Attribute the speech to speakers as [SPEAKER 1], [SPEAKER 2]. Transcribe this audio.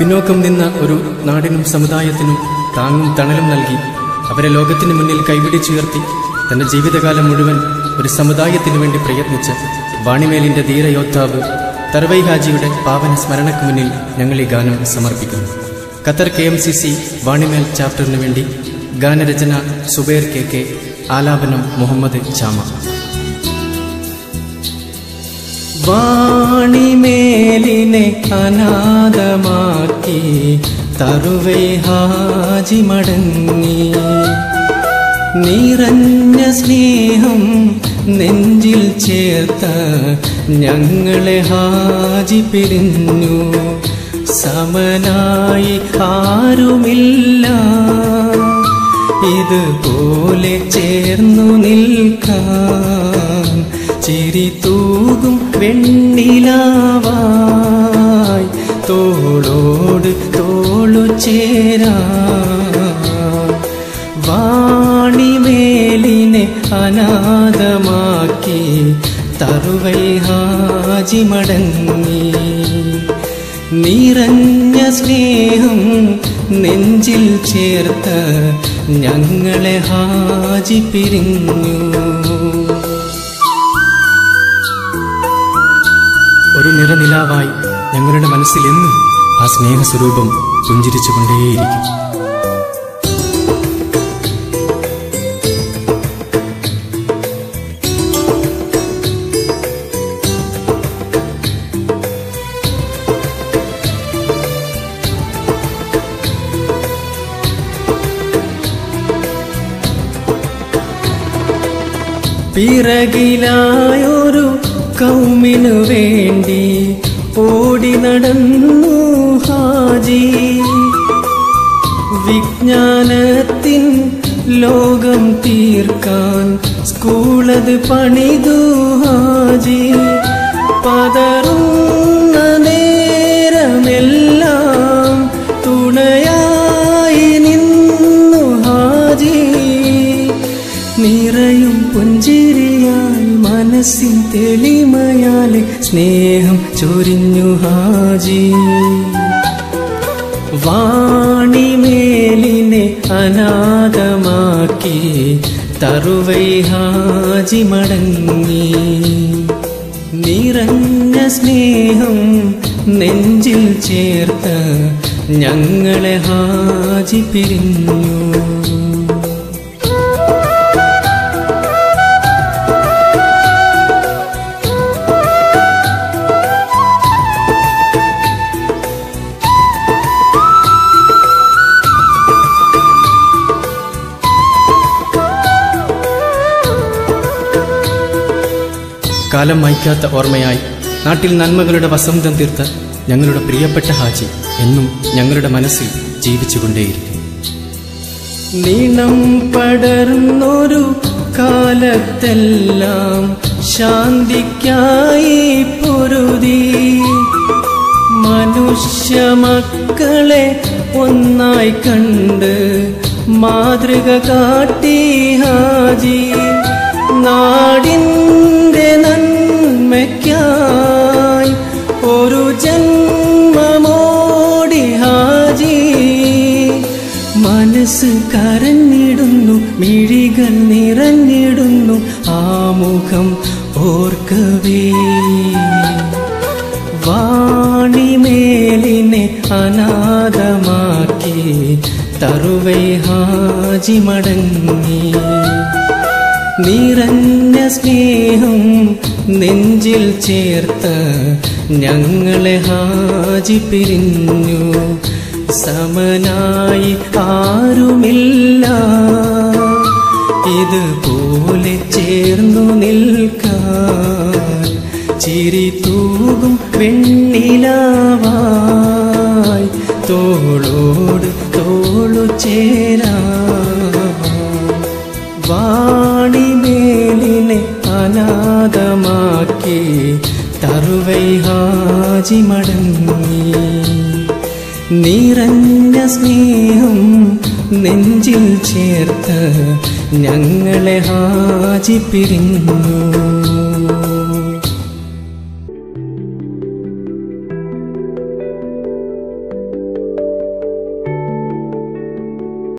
[SPEAKER 1] പിന്നോക്കം നിന്ന ഒരു നാടിനും സമുദായത്തിനും താങ്ങും തണലും നൽകി അവരെ ലോകത്തിന് മുന്നിൽ കൈപിടിച്ചുയർത്തി തന്റെ ജീവിതകാലം മുഴുവൻ ഒരു സമുദായത്തിനു വേണ്ടി പ്രയത്നിച്ച വാണിമേലിന്റെ ധീരയോദ്ധാവ് തർവൈ ഹാജിയുടെ പാവന സ്മരണയ്ക്ക് മുന്നിൽ ഞങ്ങൾ ഈ ഗാനം സമർപ്പിക്കുന്നു Qatar K M C C Vanimel ചാപ്റ്ററിനു വേണ്ടി ഗാനരചന സുബൈർ കെ കെ ആലാപനം മുഹമ്മദ് ചാമ വാണിമേലിനെ അനാഥമാക്കി തറുവൈ ഹാജി മടങ്ങി നിറഞ്ഞ സ്നേഹം നെഞ്ചിൽ ചേർത്ത ഞങ്ങളെ ഹാജി പിരിഞ്ഞു സമനായി ആരുമില്ല ഇതുപോലെ ചേർന്നു നിൽക്കാൻ ചിരി തൂകും വെണ്ണിലാവായി തോളോട് തോളു ചേരാ വാണിമേലിനെ അനാഥമാക്കി തറുവൈ ഹാജി മടങ്ങി നിറഞ്ഞ സ്നേഹം നെഞ്ചിൽ ചേർത്ത ഞങ്ങളെ ഹാജി പിരിഞ്ഞു ഒരു നിറനിലാവായി ഞങ്ങളുടെ മനസ്സിൽ എന്നും ആ സ്നേഹസ്വരൂപം പുഞ്ചിരിച്ചുകൊണ്ടേയിരിക്കും പിറകിലായൊരു കൗമിനു വേണ്ടി ഓടി നടന്നു ഹാജി വിജ്ഞാനത്തിൻ ലോകം തീർക്കാൻ സ്കൂളത് പണിതു ഹാജി പതറുന്ന നേരമെല്ലാം തുണയായി നിന്നു ഹാജി നിറയും പുഞ്ചിരിയാൽ മനസ്സിൻ തെളിമയാലെ സ്നേഹം ചൊരിഞ്ഞു ഹാജി വാണിമേലിനെ അനാഥമാക്കി തറുവൈ ഹാജി മടങ്ങി നിറഞ്ഞ സ്നേഹം നെഞ്ചിൽ ചേർത്ത ഞങ്ങളെ ഹാജി പിരിഞ്ഞു കാലം മായ്ക്കാത്ത ഓർമ്മയായി നാട്ടിൽ നന്മകളുടെ വസന്തം തീർത്ത ഞങ്ങളുടെ പ്രിയപ്പെട്ട ഹാജി എന്നും ഞങ്ങളുടെ മനസ്സിൽ ജീവിച്ചുകൊണ്ടേയിരിക്കും നീണം പടർന്നൊരു കാലത്തെല്ലാം ശാന്തിക്കായി പൊരുതി മനുഷ്യ മക്കളെ ഒന്നായി കണ്ട് മാതൃക കാട്ടി ഹാജി നാടിൻ്റെ നന്മയ്ക്കായി ഒരു ജന്മമോടി ഹാജി മനസ്സ് കരഞ്ഞിടുന്നു മിഴികൾ നിറഞ്ഞിടുന്നു ആമുഖം ഓർക്കവേ വാണിമേലിനെ അനാഥമാക്കി തറുവൈ ഹാജി മടങ്ങി നിറഞ്ഞ സ്നേഹം നെഞ്ചിൽ ചേർത്ത ഞങ്ങളെ ഹാജി പിരിഞ്ഞു സമനായി ആരുമില്ല ഇതുപോലെ ചേർന്നു നിൽക്കാൻ ചിരി തൂകും വെണ്ണിലാവായി തോളോട് തോളു ചേരാ വാണിമേലിനെ അനാഥമാക്കി തറുവൈ ഹാജി മടങ്ങി നിറഞ്ഞ സ്നേഹം നെഞ്ചിൽ ചേർത്ത് ഞങ്ങളെ ഹാജി പിരിഞ്ഞു